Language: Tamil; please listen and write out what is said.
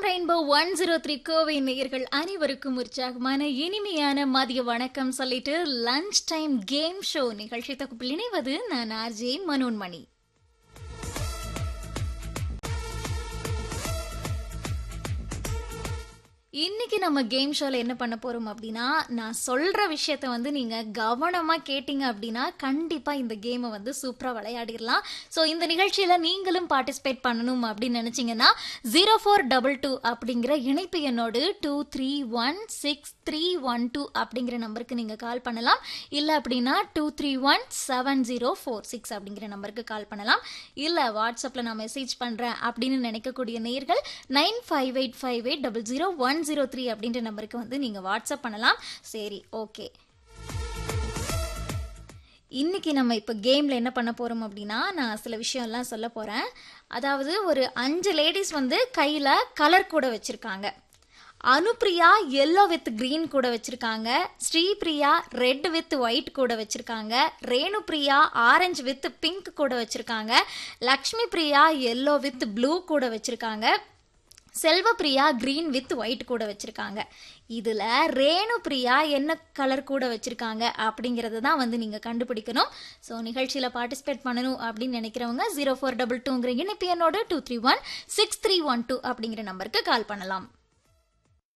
FM rainbow one zero three Kovai நேயர்கள் அனைவருக்கும் உற்சாகமான இனிமையான மதிய வணக்கம் சொல்லிட்டு லஞ்ச் டைம் கேம் ஷோ நிகழ்ச்சி தொகுப்பில் இணைவது நான் ஆர்ஜே மனோன்மணி இன்னைக்கு நம்ம கேம் ஷோல என்ன பண்ண போறோம் அப்படின்னா நான் சொல்ற விஷயத்த வந்து நீங்க கவனமா கேட்டீங்க அப்படின்னா கண்டிப்பா இந்த கேமை வந்து சூப்பரா விளையாடிடலாம் ஸோ இந்த நிகழ்ச்சியில நீங்களும் பார்ட்டிசிபேட் பண்ணணும் அப்படின்னு நினைச்சீங்கன்னா ஜீரோ ஃபோர் டபுள் டூ அப்படிங்கிற இணைப்பு எண்ணோடு two three one six three one two அப்படிங்கிற நம்பருக்கு நீங்க கால் பண்ணலாம் இல்ல அப்படின்னா two three one seven zero four six அப்படிங்கிற நம்பருக்கு கால் பண்ணலாம் இல்ல வாட்ஸ்அப்ல நான் மெசேஜ் பண்றேன் அப்படின்னு நினைக்கக்கூடிய நேர்கள் nine five eight five eight double zero one zero three அப்படின்ற நம்பருக்கு வந்து நீங்க வாட்ஸ்அப் பண்ணலாம் சரி ஓகே இன்னைக்கு நம்ம இப்போ கேமில் என்ன பண்ண போகிறோம் அப்படின்னா நான் சில விஷயம்லாம் சொல்ல போகிறேன் அதாவது ஒரு அஞ்சு லேடிஸ் வந்து கையில் கலர் கூட வச்சுருக்காங்க அனுப்ரியா எல்லோ வித் கிரீன் கூட வச்சிருக்காங்க ஸ்ரீபிரியா ரெட் வித் ஒயிட் கூட வச்சிருக்காங்க ரேணுபிரியா ஆரஞ்சு வித் பிங்க் கூட வச்சிருக்காங்க Lakshmi Priya yellow with blue கூட வச்சிருக்காங்க செல்வப்பிரியா கிரீன் வித் ஒயிட் கூட வச்சிருக்காங்க இதுல ரேணு பிரியா என்ன கலர் கூட வச்சிருக்காங்க அப்படிங்கறது தான் வந்து நீங்க கண்டுபிடிக்கணும் ஸோ நிகழ்ச்சியில பார்ட்டிசிபேட் பண்ணணும் அப்படின்னு நினைக்கிறவங்க ஜீரோ ஃபோர் டபுள் டூங்கிற இணைப்பு என்னோட two three one six three one two அப்படிங்கிற நம்பருக்கு கால் பண்ணலாம்